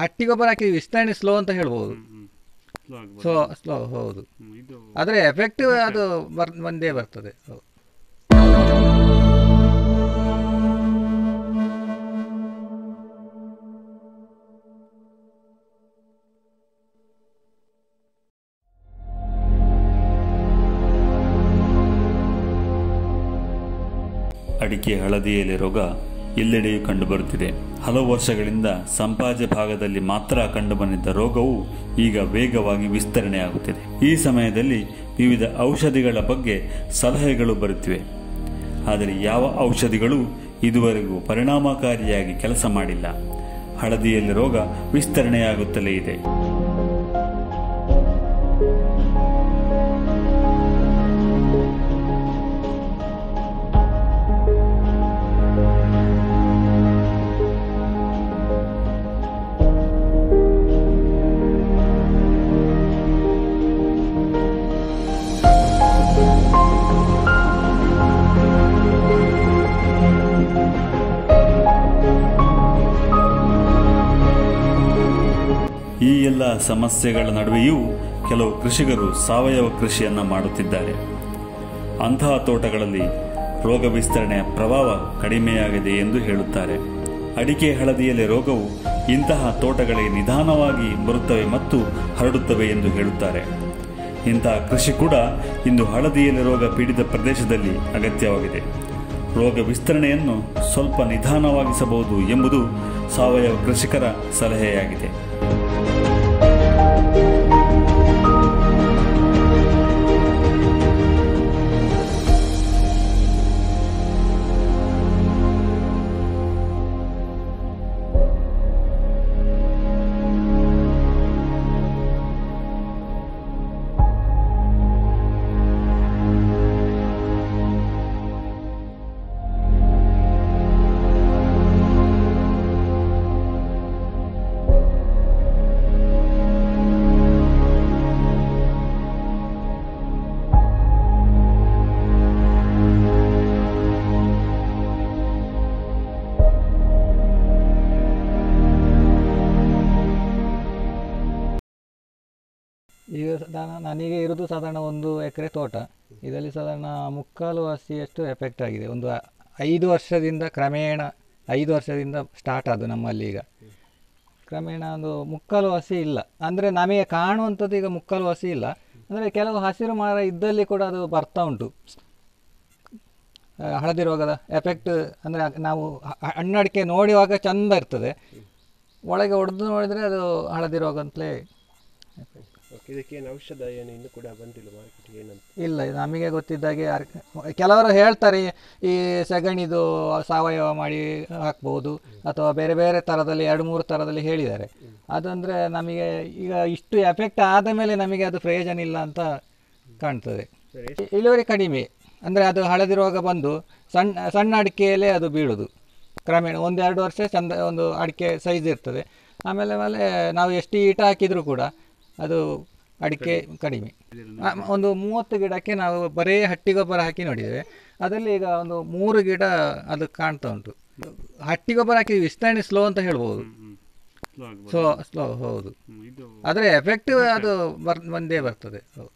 ಹಟ್ಟಿ ಗೊಬ್ಬರ ಹಾಕಿ ವಿಸ್ತರಣೆ ಸ್ಲೋ ಅಂತ ಹೇಳ್ಬೋದು ಸ್ಲೋ ಆಗ್ಬೋದು ಸೊ ಸ್ಲೋ ಹೌದು ಹ್ಮ್, ಇದು ಆದರೆ ಎಫೆಕ್ಟ್ ಅದು ಬರ್ ಬಂದೇ ಬರ್ತದೆ ಹೌದು ಅಡಿಕೆ ಹಳದಿ ಎಲೆ ರೋಗ ಎಲ್ಲೆಡೆಯೂ ಕಂಡುಬರುತ್ತಿದೆ ಹಲವು ವರ್ಷಗಳಿಂದ ಸಂಪಾಜೆ ಭಾಗದಲ್ಲಿ ಮಾತ್ರ ಕಂಡುಬಂದಿದ್ದ ರೋಗವು ಈಗ ವೇಗವಾಗಿ ವಿಸ್ತರಣೆಯಾಗುತ್ತಿದೆ ಈ ಸಮಯದಲ್ಲಿ ವಿವಿಧ ಔಷಧಿಗಳ ಬಗ್ಗೆ ಸಲಹೆಗಳು ಬರುತ್ತಿವೆ ಆದರೆ ಯಾವ ಔಷಧಿಗಳು ಇದುವರೆಗೂ ಪರಿಣಾಮಕಾರಿಯಾಗಿ ಕೆಲಸ ಮಾಡಿಲ್ಲ ಹಳದಿಯಲ್ಲಿ ರೋಗ ವಿಸ್ತರಣೆಯಾಗುತ್ತಲೇ ಇದೆ ಈ ಎಲ್ಲ ಸಮಸ್ಯೆಗಳ ನಡುವೆಯೂ ಕೆಲವು ಕೃಷಿಕರು ಸಾವಯವ ಕೃಷಿಯನ್ನ ಮಾಡುತ್ತಿದ್ದಾರೆ ಅಂತಹ ತೋಟಗಳಲ್ಲಿ ರೋಗ ವಿಸ್ತರಣೆಯ ಪ್ರಭಾವ ಕಡಿಮೆಯಾಗಿದೆ ಎಂದು ಹೇಳುತ್ತಾರೆ ಅಡಿಕೆ ಹಳದಿಯಲ್ಲಿ ರೋಗವು ಇಂತಹ ತೋಟಗಳಿಗೆ ನಿಧಾನವಾಗಿ ಬರುತ್ತವೆ ಮತ್ತು ಹರಡುತ್ತವೆ ಎಂದು ಹೇಳುತ್ತಾರೆ ಇಂತಹ ಕೃಷಿ ಕೂಡ ಇಂದು ಹಳದಿಯಲ್ಲಿ ರೋಗ ಪೀಡಿತ ಪ್ರದೇಶದಲ್ಲಿ ಅಗತ್ಯವಾಗಿದೆ ರೋಗ ವಿಸ್ತರಣೆಯನ್ನು ಸ್ವಲ್ಪ ನಿಧಾನವಾಗಿಸಬಹುದು ಎಂಬುದು ಸಾವಯವ ಕೃಷಿಕರ ಸಲಹೆಯಾಗಿದೆ ಈಗ ನಾನು ನನಗೆ ಇರೋದು ಸಾಧಾರಣ ಒಂದು ಎಕರೆ ತೋಟ ಇದರಲ್ಲಿ ಸಾಧಾರಣ ಮುಕ್ಕಾಲು ಹಸಿಯಷ್ಟು ಎಫೆಕ್ಟ್ ಆಗಿದೆ ಒಂದು ಐದು ವರ್ಷದಿಂದ ಕ್ರಮೇಣ ಐದು ವರ್ಷದಿಂದ ಸ್ಟಾರ್ಟ್ ಅದು ನಮ್ಮಲ್ಲಿ ಈಗ ಕ್ರಮೇಣ ಒಂದು ಮುಕ್ಕಾಲು ಹಸಿ ಇಲ್ಲ ಅಂದರೆ ನಮಗೆ ಕಾಣುವಂಥದ್ದು ಈಗ ಮುಕ್ಕಾಲು ಹಸಿ ಇಲ್ಲ ಅಂದರೆ ಕೆಲವು ಹಸಿರು ಮರ ಇದ್ದಲ್ಲಿ ಕೂಡ ಅದು ಬರ್ತಾ ಉಂಟು ಆ, ಹಳದಿ ರೋಗದ ಎಫೆಕ್ಟ್ ಅಂದರೆ ನಾವು ಹ- ಹಣ್ಣಡಿಕೆ ನೋಡುವಾಗ ಚಂದ ಇರ್ತದೆ ಒಳಗೆ ಹೊಡೆದು ನೋಡಿದರೆ ಅದು ಹಳದಿ ರೋಗ ಅಂತಲೇ ಓಕೆ ಇದಕ್ಕೇನು ಔಷಧ ಏನು ಇನ್ನೂ ಕೂಡ ಬಂದಿಲ್ಲ ಮಾರ್ಕೆಟ್ಗೆ ಏನಂತ ಇಲ್ಲ ಇದು ನಮಗೆ ಗೊತ್ತಿದ್ದಾಗೆ ಅರ್- ಕೆಲವರು ಹೇಳ್ತಾರೆ ಈ ಸಗಣಿದು ಸಾವಯವ ಮಾಡಿ ಹಾಕ್ಬೋದು ಅಥವಾ ಬೇರೆ ಬೇರೆ ಥರದಲ್ಲಿ ಎರಡು ಮೂರು ಥರದಲ್ಲಿ ಹೇಳಿದ್ದಾರೆ ಅದಂದರೆ ನಮಗೆ ಈಗ ಇಷ್ಟು ಎಫೆಕ್ಟ್ ಆದ ಮೇಲೆ ನಮಗೆ ಅದು ಪ್ರಯೋಜನ ಇಲ್ಲ ಅಂತ ಕಾಣ್ತದೆ ಸರಿ ಇ- ಇಳುವರಿ ಕಡಿಮೆ ಅಂದರೆ ಅದು ಹಳದಿ ರೋಗ ಬಂದು ಸಣ್ಣ ಸಣ್ಣ ಅಡಿಕೆಯಲ್ಲೇ ಅದು ಬೀಳೋದು ಕ್ರಮೇಣ ಒಂದೆರಡು ವರ್ಷ ಚಂದ ಒಂದು ಅಡಿಕೆ ಸೈಜ್ ಇರ್ತದೆ ಆಮೇಲೆ ಆಮೇಲೆ ನಾವು ಎಷ್ಟು ಈಟ ಹಾಕಿದರೂ ಕೂಡ ಅದು ಅಡಿಕೆ ಕಡಿಮೆ ಆ, ಒಂದು ಮೂವತ್ತು ಗಿಡಕ್ಕೆ ನಾವು ಬರೀ ಹಟ್ಟಿ ಗೊಬ್ಬರ ಹಾಕಿ ನೋಡಿದ್ದೇವೆ ಅದರಲ್ಲಿ ಈಗ ಒಂದು ಮೂರು ಗಿಡ ಅದು ಕಾಣ್ತಾ ಉಂಟು ಹಟ್ಟಿ ಗೊಬ್ಬರ ಹಾಕಿ ವಿಸ್ತರಣೆ ಸ್ಲೋ ಅಂತ ಹೇಳ್ಬೋದು ಸ್ಲೋ ಆಗ್ಬೋದು ಸೊ ಸ್ಲೋ ಹೌದು ಹ್ಮ್, ಇದು ಆದರೆ ಎಫೆಕ್ಟ್ ಅದು ಬರ್ ಬಂದೇ ಬರ್ತದೆ ಹೌದು